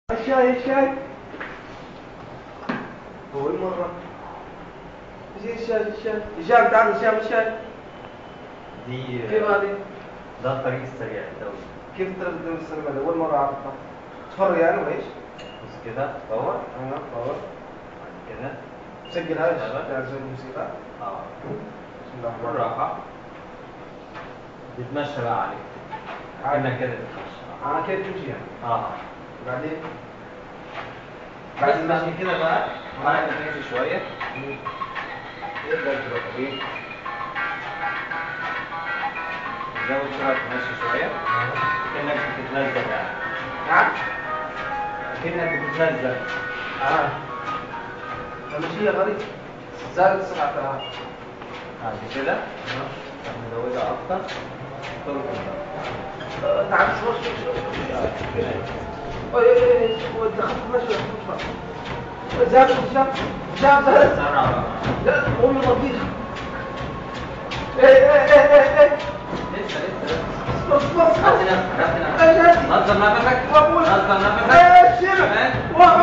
الشاي الشاي هو مرة زي الشاي الشاي هشام تعال هشام الشاي دي كيف هذه؟ ده الطريق السريع الدولي كيف ترد السلمى أول مرة أعرفها تفرج يعني وإيش؟ بص كده باور أنا باور كده سجل هذا أيوة. تعال زي الموسيقى اه بسم الله الرحمن الرحيم بالراحة بتمشى بقى عليك عادي. كأنك كده بتمشي أنا كيف تمشي يعني اه بعدين بس بعد كده بقى معاك تمشي شوية يبدأ الركبين زود شوية تمشي شوية كأنك بتتنزل يعني نعم كأنك بتتنزل آه المشية غريب زادت سرعتها بعد كده نزودها أكتر تركض بقى. آه، تعال شوي شوي شوي شوي أي أي أي دخلت مشي زاد هشام هشام زاد سرع بقى لا قومي لطيف ايه ايه ايه ايه ايه لسه لسه بص بص هات نفسك هات ايه نفسك ده؟ نظم نفسك وأقول- نظم نفسك ايه الشبع تمام؟ واه